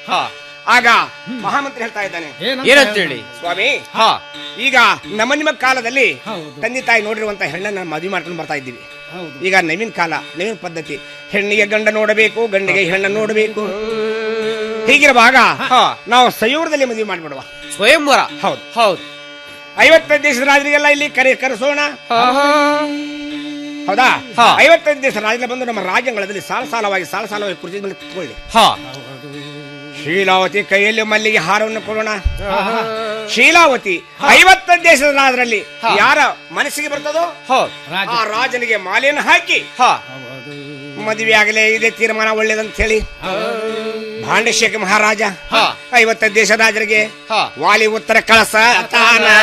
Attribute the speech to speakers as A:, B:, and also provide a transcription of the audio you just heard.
A: ಹಾ
B: ಆಗ ಮಹಾಮಂತ್ರಿ ಹೇಳ್ತಾ ಇದ್ದಾನೆ
A: ಏನಂತೇಳಿ
B: ಸ್ವಾಮಿ
A: ಹಾ
B: ಈಗ ನಮ್ಮ ನಿಮ್ಮ ಕಾಲದಲ್ಲಿ
C: ಹೌದು.
B: ತಂದೆ ತಾಯಿ ನೋಡಿರುವಂತ ಹೆಣ್ಣನ್ನ ಮದುವೆ ಮಾಡ್ಕೊಂಡು ಬರ್ತಾ ಇದ್ದೀವಿ
C: ಹೌದು
B: ಈಗ ನವೀನ ಕಾಲ ನವೀನ ಪದ್ಧತಿ ಹೆಣ್ಣಿಗೆ ಗಂಡ ನೋಡಬೇಕು ಗಂಡಿಗೆ ಹೆಣ್ಣ ನೋಡಬೇಕು ಹೀಗಿರುವಾಗ
A: ಹಾ.
B: ನಾವು ಸಯೂರದಲ್ಲಿ ಮದುವೆ ಮಾಡಿಬಿಡುವ
A: ಸ್ವಯಂವರ
B: ಹೌದು
A: ಹೌದು
B: ಐವತ್ತೈದು ದೇಶದ ರಾಜರಿಗೆಲ್ಲ ಇಲ್ಲಿ ಕರೆ ಕರೆಸೋಣ
A: ಹಾ, ಹಾ.
B: ಹೌದಾ
A: ಹಾ.
B: ಐವತ್ತೈದು ದೇಶದ ರಾಜರ ಬಂದು ನಮ್ಮ ರಾಜ್ಯಗಳಲ್ಲಿ ಸಾಲ ಸಾಲವಾಗಿ ಸಾಲ ಸಾಲವಾಗಿ ಕುರ್ಚಿ ಮೇಲೆ ಕುತ್ಕೊಳ್ಳಿ
A: ಹಾ
B: ಶೀಲಾವತಿ ಕೈಯಲ್ಲಿ ಮಲ್ಲಿಗೆ ಹಾರವನ್ನು ಕೊಡೋಣ ಶೀಲಾವತಿ ಐವತ್ತೈದು ದೇಶದ ರಾಜರಲ್ಲಿ
A: ಹಾ.
B: ಯಾರ ಮನಸ್ಸಿಗೆ ಬರ್ತದೋ
A: ಹೌದು
C: ರಾಜ
B: ಆ ರಾಜನಿಗೆ ಮಾಲೆಯನ್ನು ಹಾಕಿ
A: ಹಾ
C: ಹೌದು
B: ಮದುವೆ ಆಗಲೇ ಇದೆ ತೀರ್ಮಾನ ಒಳ್ಳೇದಂತ ಹೇಳಿ ಭಾಂಡಶೇಖ ಮಹಾರಾಜ
A: ಹಾ.
B: ಐವತ್ತೈದು ದೇಶ ರಾಜರಿಗೆ
A: ಹಾ
B: ವಾಲಿ ಉತ್ತರ ಕಳಸ ತಾನ